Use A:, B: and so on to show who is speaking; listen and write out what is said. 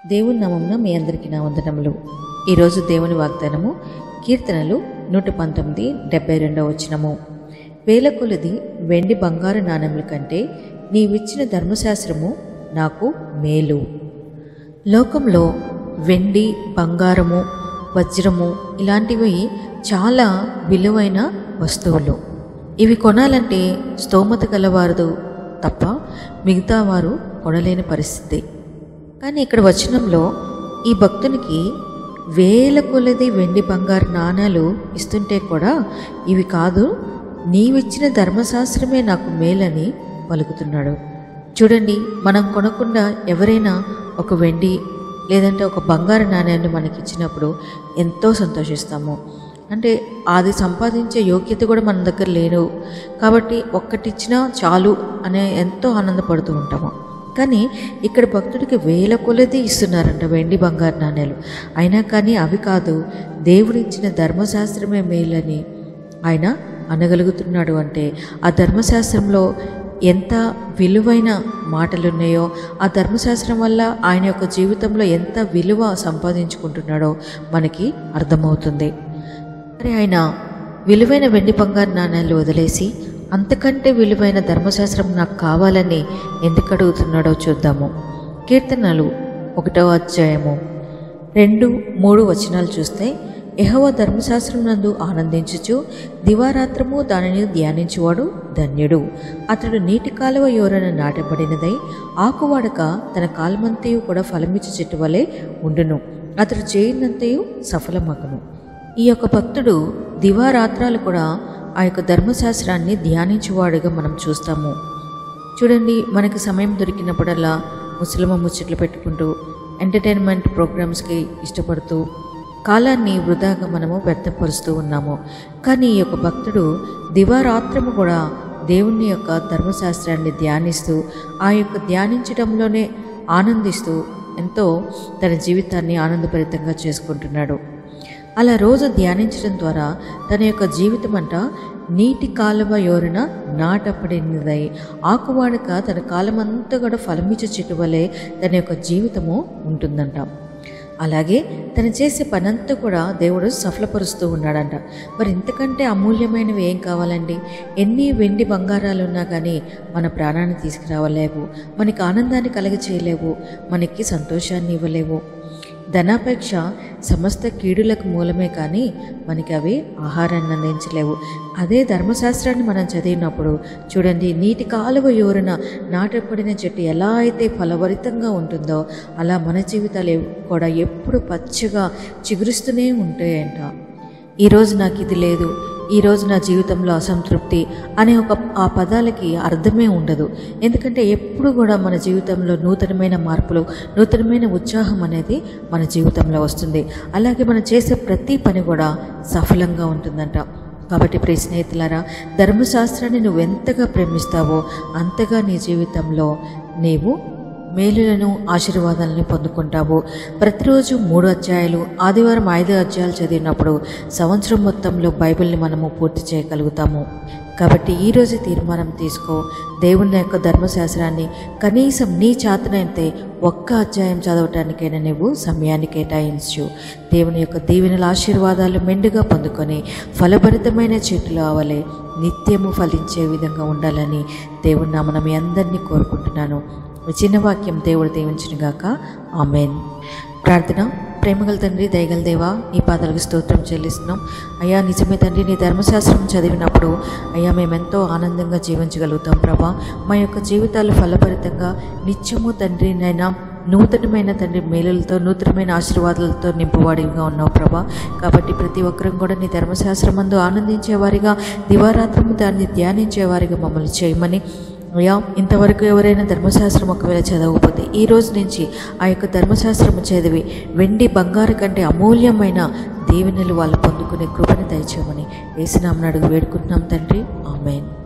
A: దేవుని నామమున మీ అందరికీ నా వందనములు ఈరోజు దేవుని వాగ్దానము కీర్తనలు నూట పంతొమ్మిది డెబ్బై రెండవ వచనము వేల కొలది వెండి బంగారు నాణెముల కంటే నీవిచ్చిన ధర్మశాస్త్రము నాకు మేలు లోకంలో వెండి బంగారము వజ్రము ఇలాంటివి చాలా విలువైన వస్తువులు ఇవి కొనాలంటే స్తోమత గలవారు తప్ప మిగతా వారు కొనలేని పరిస్థితి కానీ ఇక్కడ వచనంలో ఈ భక్తునికి వేల కొలది వెండి బంగారు నాణాలు ఇస్తుంటే కూడా ఇవి కాదు నీవిచ్చిన ధర్మశాస్త్రమే నాకు మేలని పలుకుతున్నాడు చూడండి మనం కొనకుండా ఎవరైనా ఒక వెండి లేదంటే ఒక బంగారు నాణ్యాన్ని మనకి ఇచ్చినప్పుడు ఎంతో సంతోషిస్తాము అంటే అది సంపాదించే యోగ్యత కూడా మన దగ్గర లేదు కాబట్టి ఒక్కటిచ్చినా చాలు అనే ఎంతో ఆనందపడుతూ ఉంటాము కానీ ఇక్కడ భక్తుడికి వేల కొలది ఇస్తున్నారంట వెండి బంగారు నాణ్యాలు అయినా కానీ అవి కాదు దేవుడిచ్చిన ధర్మశాస్త్రమే మేలని ఆయన అనగలుగుతున్నాడు అంటే ఆ ధర్మశాస్త్రంలో ఎంత విలువైన మాటలు ఉన్నాయో ఆ ధర్మశాస్త్రం వల్ల ఆయన యొక్క జీవితంలో ఎంత విలువ సంపాదించుకుంటున్నాడో మనకి అర్థమవుతుంది మరి ఆయన విలువైన వెండి బంగారు నాణ్యాలు వదిలేసి అంతకంటే విలువైన ధర్మశాస్త్రం నాకు కావాలని ఎందుకు అడుగుతున్నాడో చూద్దాము కీర్తనలు ఒకటవ అధ్యాయము రెండు మూడు వచనాలు చూస్తే యహోవ ధర్మశాస్త్రం నందు ఆనందించుచు దివారాత్రము దానిని ధ్యానించువాడు ధన్యుడు అతడు నీటి కాలువ యోరన నాటబడినదై ఆకువాడక తన కాలమంతయు కూడా ఫలమిచ్చు చెట్టు వలె ఉండును అతడు చేయనంతయు సఫలమగును ఈ యొక్క భక్తుడు దివారాత్రాలు కూడా ఆ యొక్క ధర్మశాస్త్రాన్ని ధ్యానించువాడుగా మనం చూస్తాము చూడండి మనకి సమయం దొరికినప్పుడల్లా ముసలమ్మ ముచ్చట్లు పెట్టుకుంటూ ఎంటర్టైన్మెంట్ ప్రోగ్రామ్స్కి ఇష్టపడుతూ కాలాన్ని వృధాగా మనము వ్యర్థపరుస్తూ ఉన్నాము కానీ ఈ యొక్క భక్తుడు దివారాత్రము కూడా దేవుని యొక్క ధర్మశాస్త్రాన్ని ధ్యానిస్తూ ఆ యొక్క ధ్యానించడంలోనే ఆనందిస్తూ ఎంతో తన జీవితాన్ని ఆనందభరితంగా చేసుకుంటున్నాడు అలా రోజు ధ్యానించడం ద్వారా తన యొక్క జీవితం అంట నీటి కాలువ యోరన నాటపడినదై ఆకువాడక తన కాలమంతా కూడా ఫలమిచ్చే చెట్టు వలె తన యొక్క జీవితము ఉంటుందంట అలాగే తను చేసే పనంతా కూడా దేవుడు సఫలపరుస్తూ ఉన్నాడంట మరి ఇంతకంటే అమూల్యమైనవి ఏం కావాలండి ఎన్ని వెండి బంగారాలు ఉన్నా కానీ మన ప్రాణాన్ని తీసుకురావలేవు మనకి ఆనందాన్ని కలగ చేయలేవు మనకి సంతోషాన్ని ఇవ్వలేవు ధనాపేక్ష సమస్త కీడులకు మూలమే కానీ మనకి అవి ఆహారాన్ని అందించలేవు అదే ధర్మశాస్త్రాన్ని మనం చదివినప్పుడు చూడండి నీటి కాలువ యోరున నాటపడిన చెట్టు ఎలా అయితే ఫలభరితంగా ఉంటుందో అలా మన జీవితాలు కూడా ఎప్పుడు పచ్చగా చిగురిస్తూనే ఉంటాయంట ఈరోజు నాకు ఇది లేదు ఈరోజు నా జీవితంలో అసంతృప్తి అనే ఒక ఆ పదాలకి అర్థమే ఉండదు ఎందుకంటే ఎప్పుడు కూడా మన జీవితంలో నూతనమైన మార్పులు నూతనమైన ఉత్సాహం అనేది మన జీవితంలో వస్తుంది అలాగే మనం చేసే ప్రతి పని కూడా సఫలంగా ఉంటుందంట కాబట్టి ప్రియ స్నేహితులారా ధర్మశాస్త్రాన్ని నువ్వు ఎంతగా ప్రేమిస్తావో అంతగా నీ జీవితంలో నీవు మేలులను ఆశీర్వాదాలను పొందుకుంటావు ప్రతిరోజు మూడు అధ్యాయాలు ఆదివారం ఐదు అధ్యాయాలు చదివినప్పుడు సంవత్సరం మొత్తంలో బైబిల్ని మనము పూర్తి చేయగలుగుతాము కాబట్టి ఈరోజు తీర్మానం తీసుకో దేవుని యొక్క ధర్మశాస్త్రాన్ని కనీసం నీ చేతనైతే ఒక్క అధ్యాయం చదవటానికైనా నువ్వు సమయాన్ని కేటాయించు దేవుని యొక్క దీవెనల ఆశీర్వాదాలు మెండుగా పొందుకొని ఫలభరితమైన చెట్లు అవలే నిత్యము ఫలించే విధంగా ఉండాలని దేవుని నామన మీ అందరినీ కోరుకుంటున్నాను చిన్న వాక్యం దేవుడు దీవించిన గాక ఆమెన్ ప్రార్థన ప్రేమగల తండ్రి దయగల దేవా నీ పాదాలకు స్తోత్రం చెల్లిస్తున్నాం అయ్యా నిజమే తండ్రి నీ ధర్మశాస్త్రం చదివినప్పుడు అయ్యా మేమెంతో ఆనందంగా జీవించగలుగుతాం ప్రభా మా యొక్క జీవితాలు ఫలభరితంగా నిత్యము తండ్రి నైనా నూతనమైన తండ్రి మేలులతో నూతనమైన ఆశీర్వాదాలతో నింపువాడిగా ఉన్నావు ప్రభా కాబట్టి ప్రతి ఒక్కరం కూడా నీ ధర్మశాస్త్రం మందు ఆనందించేవారిగా దివారాత్రము దాన్ని ధ్యానించేవారిగా మమ్మల్ని చేయమని అయ్యా ఇంతవరకు ఎవరైనా ధర్మశాస్త్రం ఒకవేళ చదవకపోతే ఈ రోజు నుంచి ఆ యొక్క ధర్మశాస్త్రం చదివి వెండి బంగారు కంటే అమూల్యమైన దీవెనలు వాళ్ళు పొందుకునే కృపని దయచేయమని వేసినామని అడుగు వేడుకుంటున్నాం తండ్రి ఆమెన్